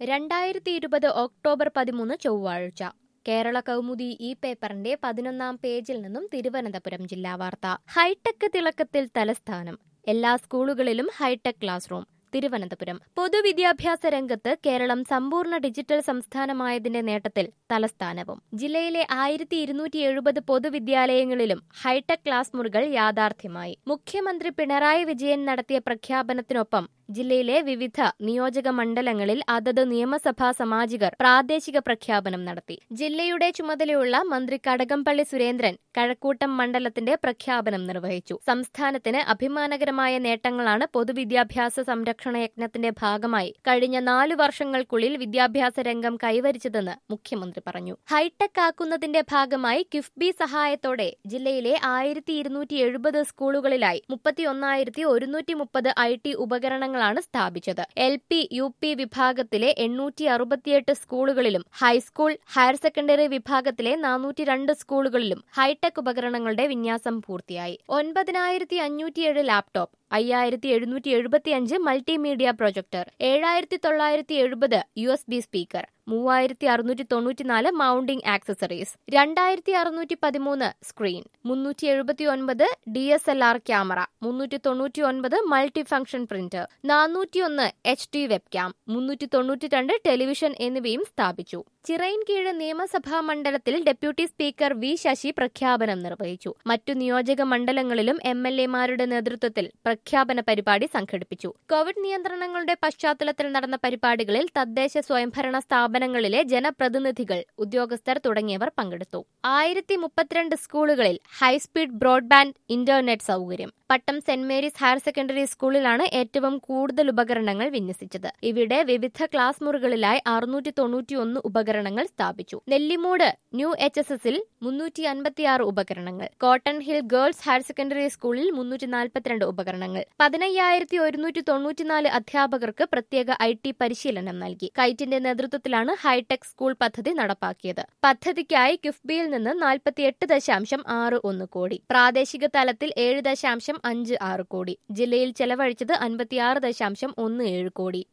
രണ്ടായിരത്തി ഇരുപത് ഒക്ടോബർ പതിമൂന്ന് ചൊവ്വാഴ്ച കേരള കൗമുദി ഈ പേപ്പറിന്റെ പതിനൊന്നാം പേജിൽ നിന്നും തിരുവനന്തപുരം ജില്ലാ വാർത്ത ഹൈടെക് തിളക്കത്തിൽ തലസ്ഥാനം എല്ലാ സ്കൂളുകളിലും ഹൈടെക് ക്ലാസ് റൂം തിരുവനന്തപുരം പൊതുവിദ്യാഭ്യാസ രംഗത്ത് കേരളം സമ്പൂർണ്ണ ഡിജിറ്റൽ സംസ്ഥാനമായതിന്റെ നേട്ടത്തിൽ തലസ്ഥാനവും ജില്ലയിലെ ആയിരത്തി ഇരുന്നൂറ്റി എഴുപത് പൊതുവിദ്യാലയങ്ങളിലും ഹൈടെക് ക്ലാസ് മുറികൾ യാഥാർത്ഥ്യമായി മുഖ്യമന്ത്രി പിണറായി വിജയൻ നടത്തിയ പ്രഖ്യാപനത്തിനൊപ്പം ജില്ലയിലെ വിവിധ നിയോജക മണ്ഡലങ്ങളിൽ അതത് നിയമസഭാ സമാജികർ പ്രാദേശിക പ്രഖ്യാപനം നടത്തി ജില്ലയുടെ ചുമതലയുള്ള മന്ത്രി കടകംപള്ളി സുരേന്ദ്രൻ കഴക്കൂട്ടം മണ്ഡലത്തിന്റെ പ്രഖ്യാപനം നിർവഹിച്ചു സംസ്ഥാനത്തിന് അഭിമാനകരമായ നേട്ടങ്ങളാണ് പൊതുവിദ്യാഭ്യാസ സംരക്ഷണ യജ്ഞത്തിന്റെ ഭാഗമായി കഴിഞ്ഞ നാലു വർഷങ്ങൾക്കുള്ളിൽ വിദ്യാഭ്യാസ രംഗം കൈവരിച്ചതെന്ന് മുഖ്യമന്ത്രി പറഞ്ഞു ഹൈടെക് ആക്കുന്നതിന്റെ ഭാഗമായി കിഫ്ബി സഹായത്തോടെ ജില്ലയിലെ ആയിരത്തി ഇരുന്നൂറ്റി എഴുപത് സ്കൂളുകളിലായി മുപ്പത്തിയൊന്നായിരത്തി ഒരുന്നൂറ്റി മുപ്പത് ഐ ടി ഉപകരണങ്ങൾ ഉപകരണങ്ങളാണ് സ്ഥാപിച്ചത് എൽ പി യു പി വിഭാഗത്തിലെ എണ്ണൂറ്റി അറുപത്തിയെട്ട് സ്കൂളുകളിലും ഹൈസ്കൂൾ ഹയർ സെക്കൻഡറി വിഭാഗത്തിലെ നാനൂറ്റി രണ്ട് സ്കൂളുകളിലും ഹൈടെക് ഉപകരണങ്ങളുടെ വിന്യാസം പൂർത്തിയായി ഒൻപതിനായിരത്തി അഞ്ഞൂറ്റിയേഴ് ലാപ്ടോപ്പ് അയ്യായിരത്തി എഴുന്നൂറ്റി എഴുപത്തിയഞ്ച് മൾട്ടിമീഡിയ പ്രൊജക്ടർ ഏഴായിരത്തി തൊള്ളായിരത്തി എഴുപത് യു എസ് ബി സ്പീക്കർ മൂവായിരത്തി അറുന്നൂറ്റി തൊണ്ണൂറ്റിനാല് മൗണ്ടിംഗ് ആക്സസറീസ് രണ്ടായിരത്തി അറുന്നൂറ്റി പതിമൂന്ന് സ്ക്രീൻ മുന്നൂറ്റി എഴുപത്തി ഒൻപത് D S L R camera മുന്നൂറ്റി തൊണ്ണൂറ്റി ഒൻപത് മൾട്ടി ഫംഗ്ഷൻ പ്രിന്റർ നാനൂറ്റിയൊന്ന് എച്ച് ഡി വെബ് ക്യാം മുന്നൂറ്റി തൊണ്ണൂറ്റി രണ്ട് ടെലിവിഷൻ എന്നിവയും സ്ഥാപിച്ചു ചിറയിൻകീഴ് നിയമസഭാ മണ്ഡലത്തിൽ ഡെപ്യൂട്ടി സ്പീക്കർ വി ശശി പ്രഖ്യാപനം നിർവഹിച്ചു മറ്റു നിയോജക മണ്ഡലങ്ങളിലും എം എൽ എമാരുടെ നേതൃത്വത്തിൽ പ്രഖ്യാപന പരിപാടി സംഘടിപ്പിച്ചു കോവിഡ് നിയന്ത്രണങ്ങളുടെ പശ്ചാത്തലത്തിൽ നടന്ന പരിപാടികളിൽ തദ്ദേശ സ്വയംഭരണ സ്ഥാപനങ്ങളിലെ ജനപ്രതിനിധികൾ ഉദ്യോഗസ്ഥർ തുടങ്ങിയവർ പങ്കെടുത്തു ആയിരത്തി മുപ്പത്തിരണ്ട് സ്കൂളുകളിൽ ഹൈസ്പീഡ് ബ്രോഡ്ബാൻഡ് ഇന്റർനെറ്റ് സൗകര്യം പട്ടം സെന്റ് മേരീസ് ഹയർ സെക്കൻഡറി സ്കൂളിലാണ് ഏറ്റവും കൂടുതൽ ഉപകരണങ്ങൾ വിന്യസിച്ചത് ഇവിടെ വിവിധ ക്ലാസ് മുറികളിലായി അറുന്നൂറ്റി തൊണ്ണൂറ്റിയൊന്ന് ഉപകരണങ്ങൾ സ്ഥാപിച്ചു നെല്ലിമൂട് ന്യൂ എച്ച് എസ് എസിൽ മുന്നൂറ്റി അൻപത്തിയാറ് ഉപകരണങ്ങൾ Cotton Hill girls higher secondary സ്കൂളിൽ മുന്നൂറ്റി നാൽപ്പത്തിരണ്ട് ഉപകരണങ്ങൾ പതിനയ്യായിരത്തി ഒരുന്നൂറ്റി തൊണ്ണൂറ്റിനാല് അധ്യാപകർക്ക് പ്രത്യേക ഐ ടി പരിശീലനം നൽകി കൈറ്റിന്റെ നേതൃത്വത്തിലാണ് ഹൈടെക് സ്കൂൾ പദ്ധതി നടപ്പാക്കിയത് പദ്ധതിക്കായി കിഫ്ബിയിൽ നിന്ന് നാൽപ്പത്തിയെട്ട് ദശാംശം ആറ് ഒന്ന് കോടി പ്രാദേശിക തലത്തിൽ ഏഴ് ദശാംശം അഞ്ച് ആറ് കോടി ജില്ലയിൽ ചെലവഴിച്ചത് അൻപത്തിയാറ് ദശാംശം ഒന്ന് ഏഴ് കോടി